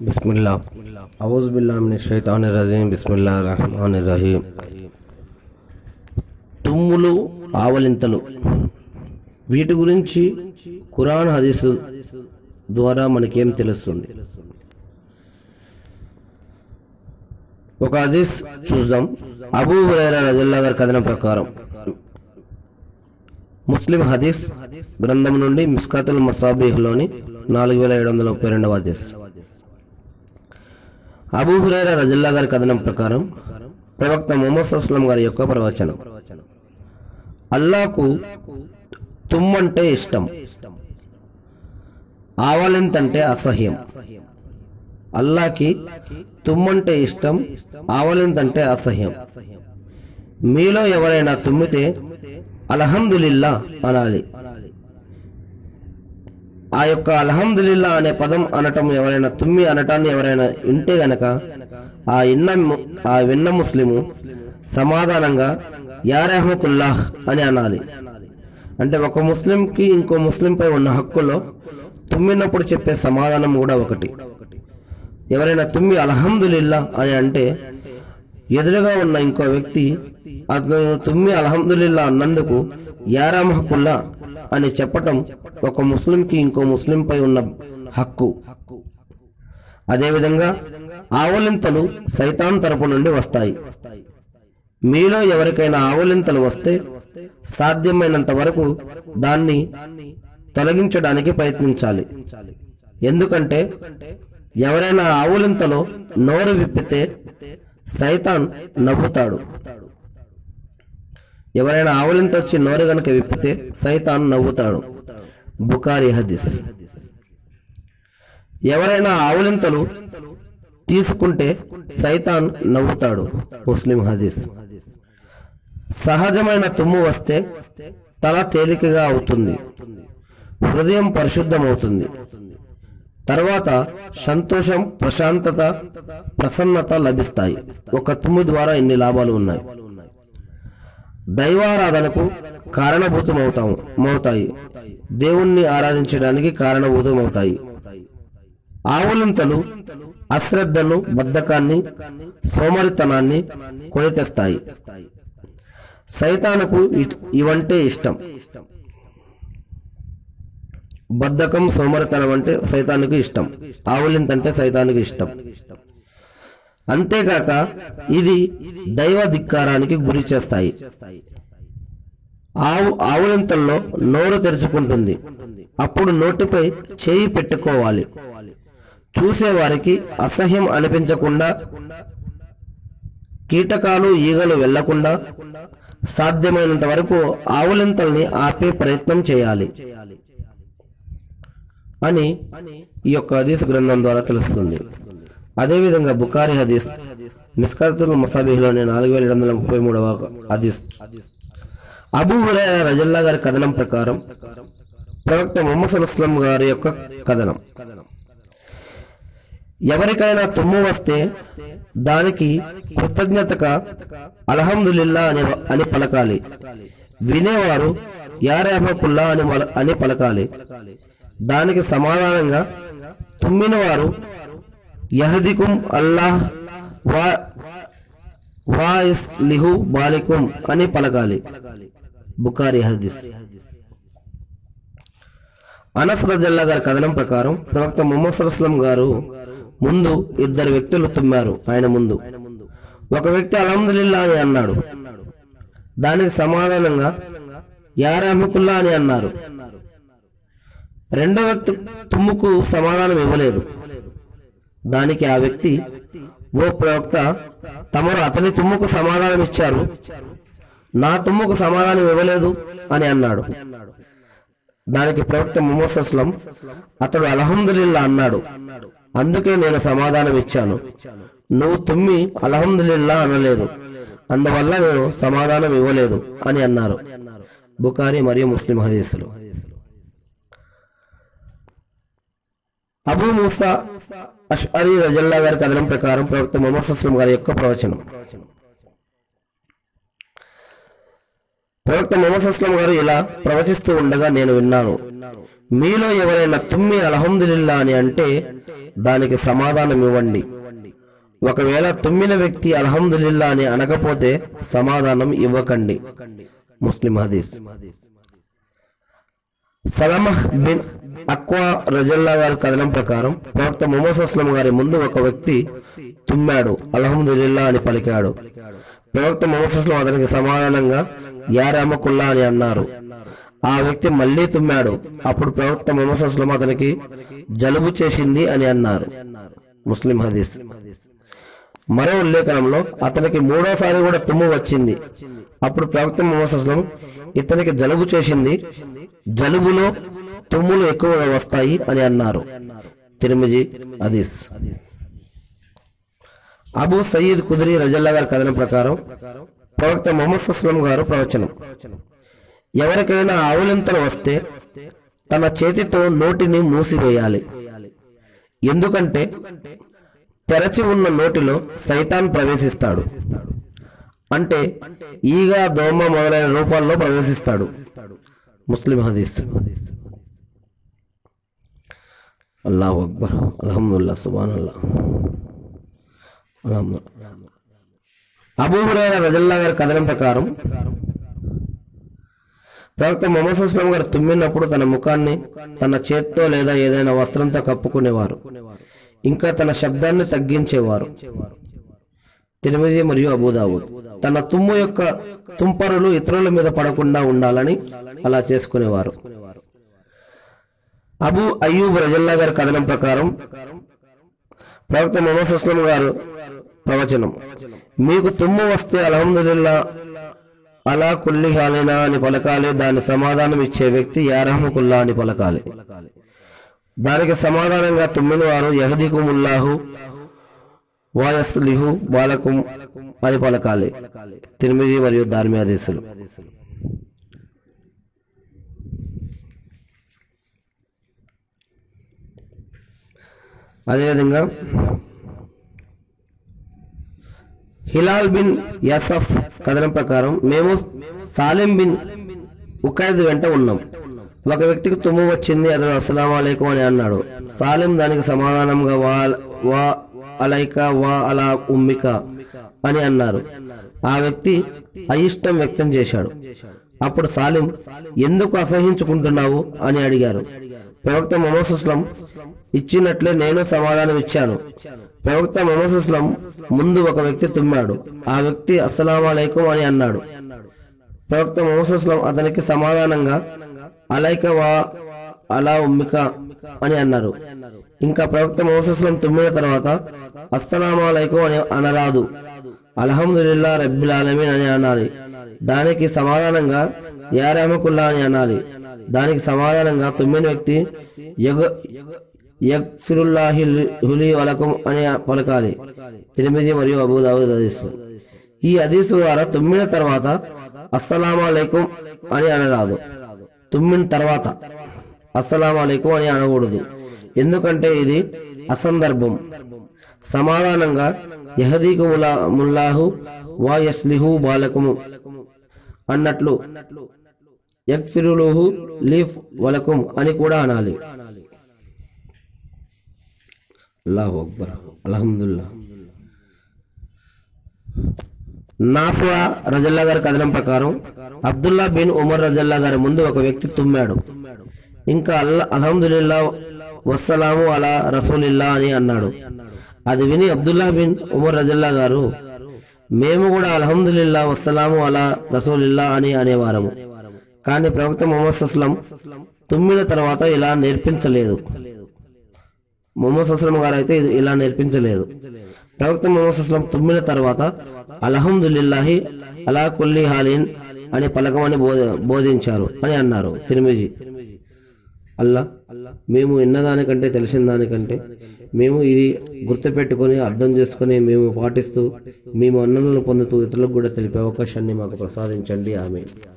బిస్మిల్లా అవుజ్ బిల్లా మిన షైతాని రజీం బిస్మిల్లా రహమాన్ రహీం తుమ్ములు ఆవలింతలు వీటి గురించి ఖురాన్ హదీసు ద్వారా మనకేం తెలుస్తుంది ఒక హదీస్ చూద్దాం అబూ హురైరా రజల్లా గారి కథనం ప్రకారం ముస్లిం హదీస్ గ్రంథం నుండి మిస్కాతుల్ మసాబీహ్లోని నాలుగు వేల ఏడు వందల ముప్పై రెండవ హదీస్ అబూ హురైరా రజల్లా గారి కథనం ప్రకారం ప్రవక్త మొహమ్మద్ అస్లం గారి యొక్క ప్రవచనం అల్లాకు తుమ్మంటే ఇష్టం ఆవలింతంటే అసహ్యం అల్లాకి తుమ్మంటే ఇష్టం ఆవలింతంటే అసహ్యం మీలో ఎవరైనా తుమ్మితే అల్హమ్దులిల్లా అనాలి ఆ యొక్క అల్హమ్దులిల్లా అనే పదం అనటం ఎవరైనా తుమ్మి అనటాన్ని ఎవరైనా వింటే గనక ఆ ఇన్న ము- ఆ విన్న ముస్లిము సమాధానంగా యా రెహమకుల్లాహ్ అని అనాలి అంటే ఒక ముస్లింకి ఇంకో ముస్లింపై ఉన్న హక్కులో తుమ్మినప్పుడు చెప్పే సమాధానం కూడా ఒకటి ఎవరైనా తుమ్మి అల్హమ్దులిల్లా అని అంటే ఎదురుగా ఉన్న ఇంకో వ్యక్తి అతను తుమ్మి అల్హమ్దులిల్లా అన్నందుకు యారామహకుల్లా అని చెప్పటం ఒక ముస్లింకి ఇంకో ముస్లింపై ఉన్న హక్కు అదేవిధంగా ఆవలింతలు సైతాన్ తరపు నుండి వస్తాయి మీలో ఎవరికైనా ఆవలింతలు వస్తే సాధ్యమైనంత వరకు దాన్ని తొలగించడానికి ప్రయత్నించాలి ఎందుకంటే ఎవరైనా ఆవులింతలో నోరు విప్పితే సైతాన్ నవ్వుతాడు ఎవరైనా ఆవులింత వచ్చి నోరు గనక విప్పితే సైతాన్ నవ్వుతాడు బుకారి హదీస్ ఎవరైనా ఆవులింతలు తీసుకుంటే సైతాన్ నవ్వుతాడు ముస్లిం హదీస్ సహజమైన తుమ్ము వస్తే తల తేలికగా అవుతుంది హృదయం పరిశుద్ధమవుతుంది తర్వాత సంతోషం ప్రశాంతత ప్రసన్నత లభిస్తాయి ఒక తుమ్ము ద్వారా ఇన్ని లాభాలు ఉన్నాయి దైవారాధనకు కారణభూతమవుతాము మవుతాయి దేవుణ్ణి ఆరాధించడానికి కారణభూతమవుతాయి ఆవులింతలు అశ్రద్ధను బద్ధకాన్ని సోమరితనాన్ని కొని తెస్తాయి సైతానకు ఇట్- ఇవంటే ఇష్టం బద్ధకం సోమరితనం అంటే సైతానికి ఇష్టం ఆవులింతంటే సైతానికి ఇష్టం అంతేకాక ఇది దైవ ధిక్కారానికి గురి చేస్తాయి ఆవు ఆవులింతల్లో నోరు తెరుచుకుంటుంది అప్పుడు నోటిపై చేయి పెట్టుకోవాలి చూసేవారికి అసహ్యం అనిపించకుండా కీటకాలు ఈగలు వెళ్లకుండా సాధ్యమైనంత వరకు ఆవులింతల్ని ఆపే ప్రయత్నం చేయాలి అని ఈ యొక్క హదీస్ గ్రంథం ద్వారా తెలుస్తుంది అదేవిధంగా బుకారి హదీస్ మిస్కతుల్ మసాబీహ్లోని నాలుగు వేల ఏడు వందల ముప్పై మూడవ హదీస్ అబూ హురైరా రజల్లా గారి కథనం ప్రకారం ప్రవక్త మొహమ్మద్ అస్లం గారి యొక్క కథనం ఎవరికైనా తుమ్ము వస్తే దానికి కృతజ్ఞతగా అల్హమ్దులిల్లా అని అని పలకాలి వినేవారు యారేహకుల్లా అని మల- అని పలకాలి దానికి సమాధానంగా తుమ్మిన వారు యహదికుం అల్లాహ్ వా వాయిస్లిహు బాలికుం అని పలకాలి బుకారి హదీస్ అనస్ రజల్లా గారి కథనం ప్రకారం ప్రవక్త ముహమ్మద్ సల్లాం గారు ముందు ఇద్దరు వ్యక్తులు తుమ్మారు ఆయన ముందు ఒక వ్యక్తి అల్హమ్దులిల్లా అని అన్నాడు దానికి సమాధానంగా యారాహకుల్లా అని అన్నారు రెండో వ్యక్తి తుమ్ముకు సమాధానం ఇవ్వలేదు దానికి ఆ వ్యక్తి ఓ ప్రవక్త తమరు అతని తుమ్ముకు సమాధానం ఇచ్చారు నా తుమ్ముకు సమాధానం ఇవ్వలేదు అని అన్నాడు దానికి ప్రవక్త ముహమ్మద్ అస్లం అతడు అల్హమ్దులిల్లా అన్నాడు అందుకే నేను సమాధానం ఇచ్చాను నువ్వు తుమ్మి అల్హమ్దులిల్లా అనలేదు అందువల్ల నేను సమాధానం ఇవ్వలేదు అని అన్నారు బుకారి మరియు ముస్లిం హదీసులు అబూ మూసా అష్అరీ రజల్లా గారి కథనం ప్రకారం ప్రవక్త ముహమ్మద్ అస్లం గారి యొక్క ప్రవచనం ప్రవక్త ముహమ్మద్ అస్లం గారు ఇలా ప్రవచిస్తూ ఉండగా నేను విన్నాను మీలో ఎవరైనా తుమ్మి అల్హమ్దులిల్లా అని అంటే దానికి సమాధానం ఇవ్వండి ఒకవేళ తుమ్మిన వ్యక్తి అల్హమ్దులిల్లా అని అనకపోతే సమాధానం ఇవ్వకండి ముస్లిం హదీస్ సలమహ్ బిన్ అక్వా రజల్లా గారి కథనం ప్రకారం ప్రవక్త మొహమ్మద్ అస్లం గారి ముందు ఒక వ్యక్తి తుమ్మాడు అల్హమ్దులిల్లా అని పలికాడు ప్రవక్త మొహమ్మద్ అస్లం అతనికి సమాధానంగా యారామకుల్లా అని అన్నారు ఆ వ్యక్తి మళ్ళీ తుమ్మాడు అప్పుడు ప్రవక్త మొహమ్మద్ అస్లం అతనికి జలుబు చేసింది అని అన్నారు ముస్లిం హదీస్ మరో ఉల్లేఖనంలో అతనికి మూడోసారి కూడా తుమ్ము వచ్చింది అప్పుడు ప్రవక్త మొహమ్మద్ అస్లం ఇతనికి జలుబు చేసింది జలుబులో తుమ్ములు ఎక్కువగా వస్తాయి అని అన్నారు తిరుమజి హదీస్ అబూ సయీద్ కుదిరి రజల్లా గారి కథనం ప్రకారం ప్రవక్త మొహమ్మద్ అస్లం గారు ప్రవచనం ఎవరికైనా ఆవులింతలు వస్తే తన చేతితో నోటిని మూసివేయాలి ఎందుకంటే తెరచి ఉన్న నోటిలో సైతాన్ ప్రవేశిస్తాడు అంటే ఈగ దోమ మొదలైన రూపాల్లో ప్రవేశిస్తాడు ముస్లిం హదీస్ అల్లాహ్ అక్బర్ అల్హమ్దుల్లా సుబానల్లా అల్హమ్దుల్లా అబూ హురైరా రజల్లా గారి కథనం ప్రకారం ప్రవక్త మొహమ్మద్ సుస్లాం గారు తుమ్మినప్పుడు తన ముఖాన్ని తన చేత్తో లేదా ఏదైనా వస్త్రంతో కప్పుకునేవారు ఇంకా తన శబ్దాన్ని తగ్గించేవారు తిరుమది మరియు అబూదావుద్ తన తుమ్ము యొక్క తుంపరులు ఇతరుల మీద పడకుండా ఉండాలని అలా చేసుకునేవారు అబూ అయ్యూబ్ రజల్లా గారి కథనం ప్రకారం ప్రవక్త మొహమ్మద్ సుస్లాం గారు ప్రవచనం మీకు తుమ్ము వస్తే అల్హమ్దుల్లా అలా కుల్లి హాలినా అని పలకాలి దాని సమాధానం ఇచ్చే వ్యక్తి యారహముకుల్లా అని పలకాలి దానికి సమాధానంగా తుమ్మిన వారు యహదికుముల్లాహు వాయస్లిహు బాలకుం అని పలకాలి తిరుమిది మరియు ధార్మ్యాదేశులు అదేవిధంగా హిలాల్ బిన్ యసఫ్ కథనం ప్రకారం మేము సాలిం బిన్ ఉకైద్ వెంట ఉన్నాం ఒక వ్యక్తికి తుమ్ము వచ్చింది అతడు అస్సలం అలైకుం అని అన్నాడు సాలిం దానికి సమాధానంగా వా వా అలైక వా అలా ఉమ్మిక అని అన్నారు ఆ వ్యక్తి అయిష్టం వ్యక్తం చేశాడు అప్పుడు సాలిం ఎందుకు అసహించుకుంటున్నావు అని అడిగారు ప్రవక్త మొహమ్మద్ సుస్లం ఇచ్చినట్లే నేను సమాధానం ఇచ్చాను ప్రవక్త మొహమ్మద్ సుస్లం ముందు ఒక వ్యక్తి తుమ్మాడు ఆ వ్యక్తి అస్సలం అలైకుం అని అన్నాడు ప్రవక్త మొహమ్మద్ సుస్లం అతనికి సమాధానంగా అలైక వా అలా ఉమ్మిక అని అన్నారు ఇంకా ప్రవక్త మొహమ్మద్ సుస్లం తుమ్మిన తర్వాత అస్సలామలైకుం అని అనరాదు అల్హమ్దుల్లా రబ్బిల్ ఆలమీన్ అని అనాలి దానికి సమాధానంగా యా రహమకుల్లా అని అనాలి దానికి సమాధానంగా తుమ్మిన వ్యక్తి యగ యగ్ఫిరుల్లాహి హులి వలకం అని పలకాలి తిరుమిది మరియు అబూదావుద్ హదీసు ఈ హదీసు ద్వారా తుమ్మిన తర్వాత అస్సలామలైకుం అని అనరాదు తుమ్మిన తర్వాత అస్సలామలైకుం అని అనకూడదు ఎందుకంటే ఇది అసందర్భం సమాధానంగా యహదీకు ముల్లాహు వా యస్లిహు బాలకుము అన్నట్లు యక్ఫిరులుహు లీఫ్ వలకుం అని కూడా అనాలి అల్లాహు అక్బర్ అల్హమ్దుల్లా నాఫియా రజల్లా గారి కథనం ప్రకారం అబ్దుల్లా బిన్ ఉమర్ రజల్లా గారి ముందు ఒక వ్యక్తి తుమ్మాడు ఇంకా అల్లా అల్హమ్దుల్లా వస్సలాము అలా రసూలిల్లా అని అన్నాడు అది విని అబ్దుల్లా బిన్ ఉమర్ రజల్లా గారు మేము కూడా అల్హమ్దుల్లా వస్సలాము అలా రసూలిల్లా అని అనేవారము కానీ ప్రవక్త మొహమ్మద్ అస్లం తుమ్మిన తర్వాత ఇలా నేర్పించలేదు మొహమ్మద్ అస్లం గారు అయితే ఇది ఇలా నేర్పించలేదు ప్రవక్త మొహమ్మద్ అస్లం తుమ్మిన తర్వాత అల్హమ్దుల్లాహి అలా కుల్లి హాలిన్ అని పలకమని బోధ బోధించారు అని అన్నారు తిరుమిజి అల్లా మేము విన్నదానికంటే తెలిసిన దానికంటే మేము ఇది గుర్తుపెట్టుకొని అర్థం చేసుకొని మేము పాటిస్తూ మేము అన్నలను పొందుతూ ఇతరులకు కూడా తెలిపే అవకాశాన్ని మాకు ప్రసాదించండి ఆమె